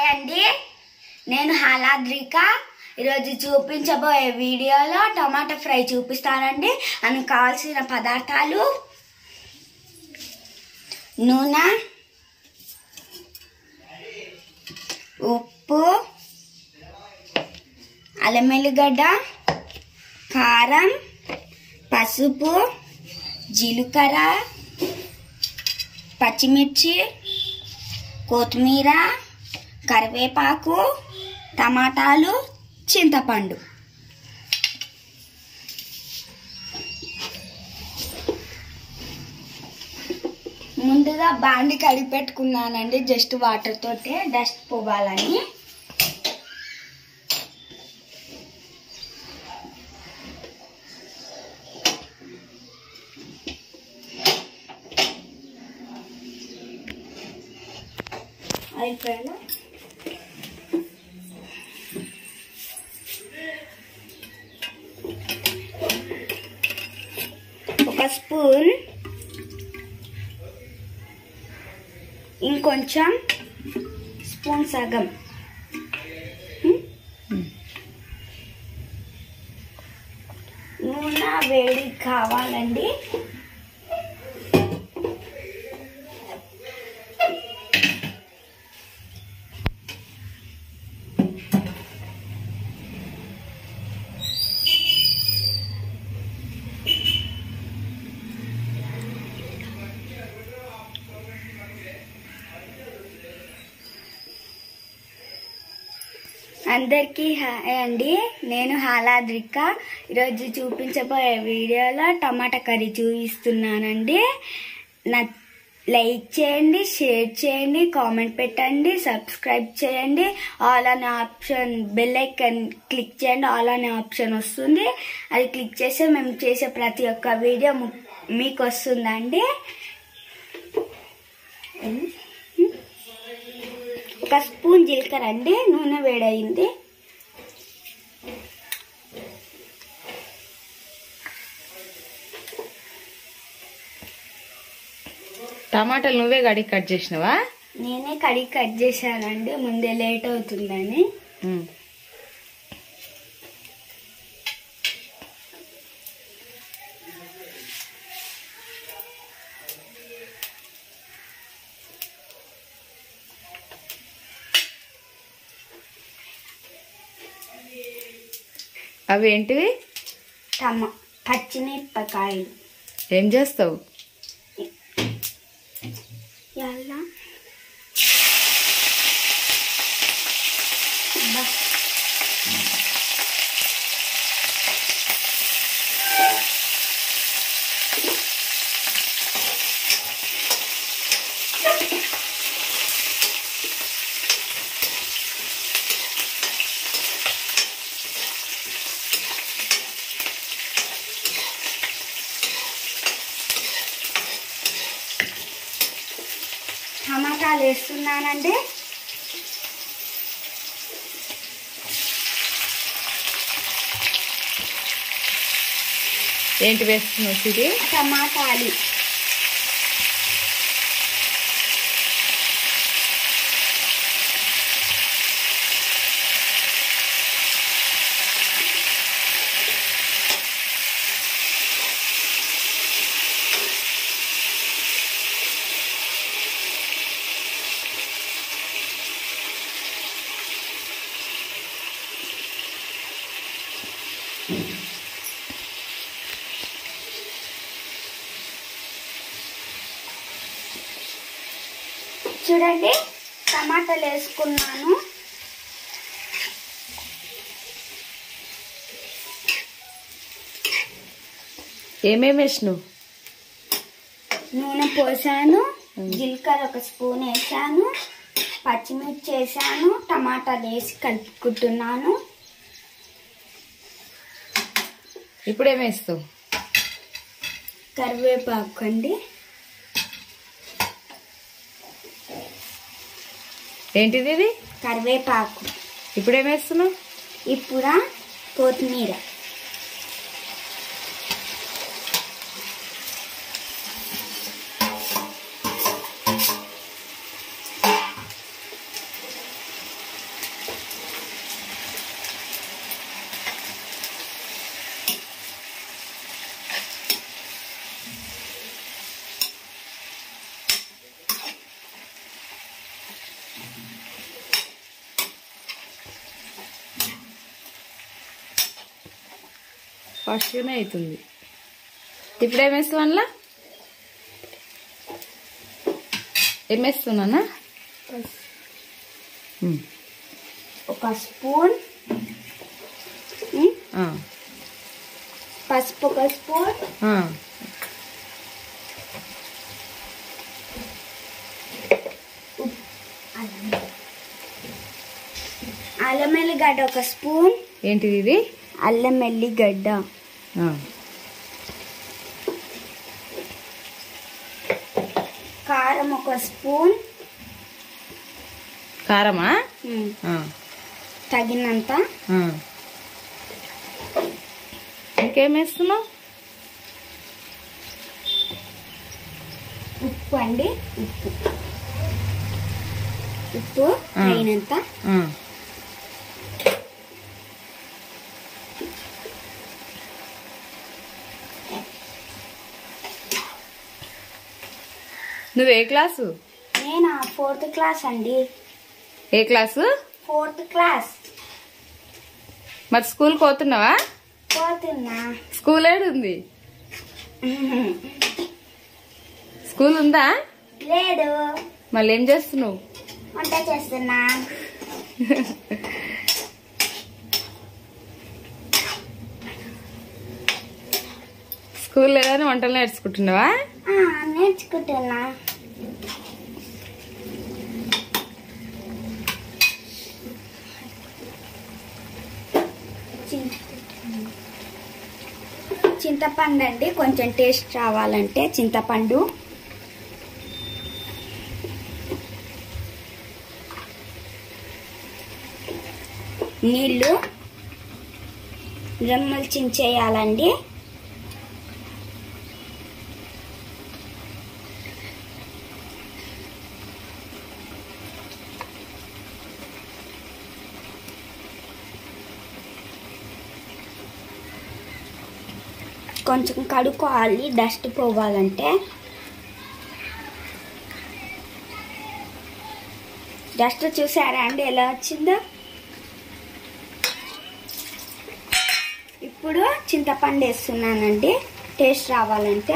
Hi అండి నేను హాలాద్రిక ఈరోజు చూపించబోయే వీడియోలో టమాటా ఫ్రై చూపిస్తానండి అందుకు కావాల్సిన పదార్థాలు నూనె ఉప్పు అల్లం వెల్లిగడ్డ కారం పసుపు జీలకర్ర పచ్చిమిర్చి కొత్తిమీర కరివేపాకు టమాటాలు చింతపండు ముందుగా బాండి కడిగి పెట్టుకున్నానండి జస్ట్ వాటర్ తోటే డస్ట్ పోవాలని అయిపోయాను ఒక స్పూన్ ఇంకొంచెం స్పూన్ సగం నూనె వేడి కావాలండి అందరికీ హాయ్ అండి నేను హాలాద్రిక ఈరోజు చూపించబోయే వీడియోలో టమాటా కర్రీ చూపిస్తున్నానండి నా లైక్ చేయండి షేర్ చేయండి కామెంట్ పెట్టండి సబ్స్క్రైబ్ చేయండి ఆల్ అనే ఆప్షన్ బెల్ ఐకన్ క్లిక్ చేయండి ఆల్ అనే ఆప్షన్ వస్తుంది అది క్లిక్ చేస్తే మేము చేసే ప్రతి ఒక్క వీడియో ము- మీకు వస్తుందండి ఒక స్పూన్ జీలకర్ర అండి నూనె వేడయింది టమాటాలు నువ్వే గడి కట్ చేసినావా నేనే కడిగి కట్ చేశానండి ముందే లేట్ అవుతుందని ఉమ్. అవి ఏంటివి టమా పచ్చిమిరపకాయలు ఏం చేస్తావు ఎలా అబ్బా. టమాటాలు వేస్తున్నానండి ఏంటి వేస్తున్నావు ఇది టమాటాలు చూడండి టమాటాలు వేసుకున్నాను ఏమేమి వేసినావు నూనె పోసాను జీలకర్ర ఒక స్పూన్ వేసాను పచ్చిమిర్చి వేసాను టమాటాలు వేసి కలుపుకుంటున్నాను ఇప్పుడు ఏం వేస్తావు కరివేపాకు అండి ఏంటిది ఇది కరివేపాకు ఇప్పుడు ఏం వేస్తున్నావు ఇప్పుడు కొత్తిమీర ఫాస్ట్గానే అవుతుంది ఇప్పుడు ఏమేస్తావు అందులో ఏమేస్తున్నానా ఉమ్, ఒక స్పూన్ ఉమ్, ఆ, పసుపు ఒక స్పూన్ ఆ, అల్లం ఎల్లిగడ్డ ఒక స్పూన్ ఏంటిది ఇది అల్లం ఎల్లిగడ్డ ఆ, కారం ఒక స్పూన్ కారమా ఉమ్, ఆ, తగినంత ఆ. ఇంకేమేస్తున్నావు ఉప్పు అండి ఉప్పు ఉప్పు ఆ. అయినంత ఆ, నువ్వు ఏ క్లాసు నేను ఫోర్త్ క్లాస్ అండి ఏ క్లాసు ఫోర్త్ క్లాస్ మరి స్కూల్కి పోతున్నావా పోతున్నా స్కూల్ ఏడుంది స్కూల్ ఉందా లేదు మళ్ళీ ఏం చేస్తున్నావు వంట చేస్తున్నా స్కూల్ లేదని వంటలు నేర్చుకుంటున్నావా ఆ, నేర్చుకుంటున్నా చింత- చింతపండు అండి కొంచెం టేస్ట్ రావాలంటే చింతపండు నీళ్ళు రెమ్మలు చించేయాలండి కొంచెం కడుక్కోవాలి డస్ట్ పోవాలంటే డస్ట్ చూసారా అండి ఎలా వచ్చిందో ఇప్పుడు చింతపండు వేస్తున్నానండి టేస్ట్ రావాలంటే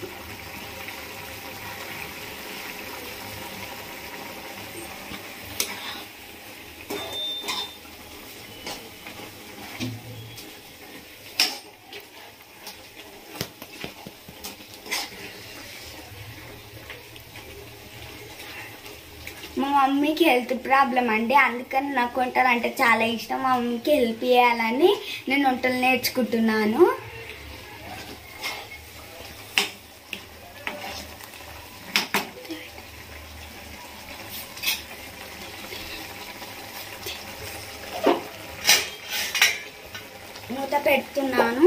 మా మమ్మీకి హెల్త్ ప్రాబ్లం అండి అందుకని నాకు వంటలు అంటే చాలా ఇష్టం మా మమ్మీకి హెల్ప్ చేయాలని నేను వంటలు నేర్చుకుంటున్నాను మూత పెడుతున్నాను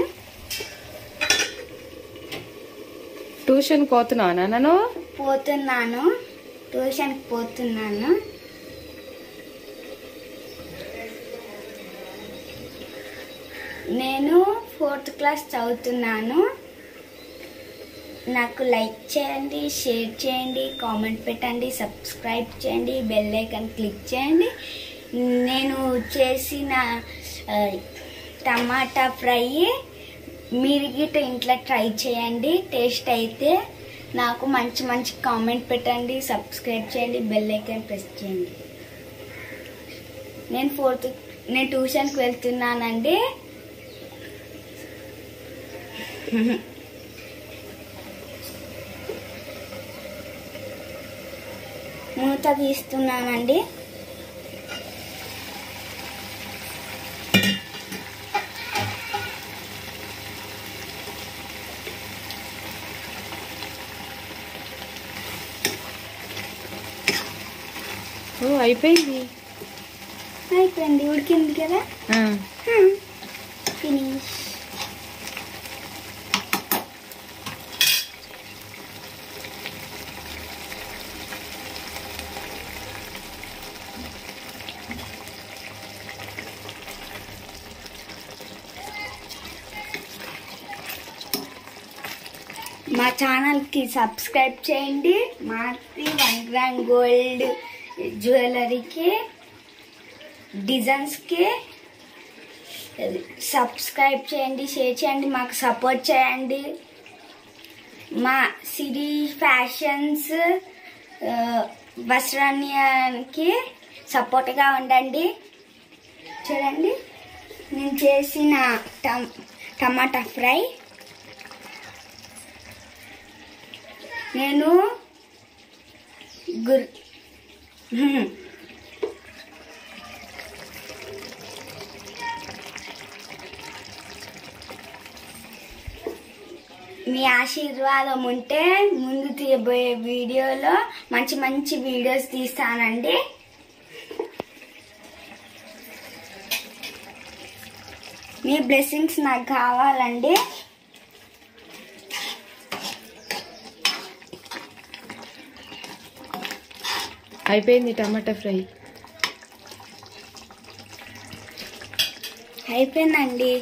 ట్యూషన్ పోతున్నావా నన్ను పోతున్నాను ట్యూషన్కి పోతున్నాను నేను ఫోర్త్ క్లాస్ చదువుతున్నాను నాకు లైక్ చేయండి షేర్ చేయండి కామెంట్ పెట్టండి సబ్స్క్రైబ్ చేయండి బెల్ ఐకాన్ క్లిక్ చేయండి నేను చేసిన ఆ, టమాటా ఫ్రై మీరు గిట్ట ఇంట్లో ట్రై చేయండి టేస్ట్ అయితే నాకు మంచి మంచి కామెంట్ పెట్టండి సబ్స్క్రైబ్ చేయండి బెల్ ఐకాన్ ప్రెస్ చేయండి నేను ఫోర్త్ నేను ట్యూషన్కి వెళ్తున్నానండి మూత తీస్తున్నానండి ఓ అయిపోయింది అయిపోయింది ఉడికింది కదా ఆ, ఫినిష్ మా ఛానల్కి సబ్స్క్రైబ్ చేయండి మాకి వన్ గ్రామ్ గోల్డ్ జ్యువెలరీకి డిజైన్స్కి సబ్స్క్రైబ్ చేయండి షేర్ చేయండి మాకు సపోర్ట్ చేయండి మా సిరి ఫ్యాషన్స్ ఆ, వస్త్రానికి సపోర్ట్గా ఉండండి చూడండి నేను చేసిన టమ్ టమాటా ఫ్రై నేను గుర్ హ్మ్. మీ ఆశీర్వాదం ఉంటే ముందు తీయబోయే వీడియోలో మంచి మంచి వీడియోస్ తీస్తానండి మీ బ్లెస్సింగ్స్ నాకు కావాలండి అయిపోయింది టమాటా ఫ్రై అయిపోయిందండి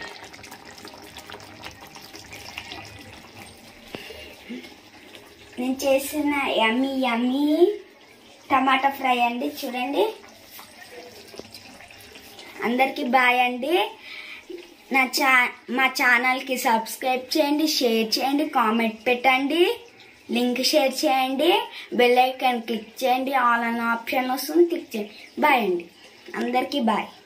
నేను చేసిన యమ్మీ యమ్మీ టమాటా ఫ్రై అండి చూడండి అందరికీ బాయ్ అండి నా చా మా ఛానల్కి సబ్స్క్రైబ్ చేయండి షేర్ చేయండి కామెంట్ పెట్టండి లింక్ షేర్ చేయండి బెల్ ఐకాన్ క్లిక్ చేయండి ఆల్ అన్న ఆప్షన్ వస్తుంది క్లిక్ చేయండి బాయ్ అండి అందరికీ బాయ్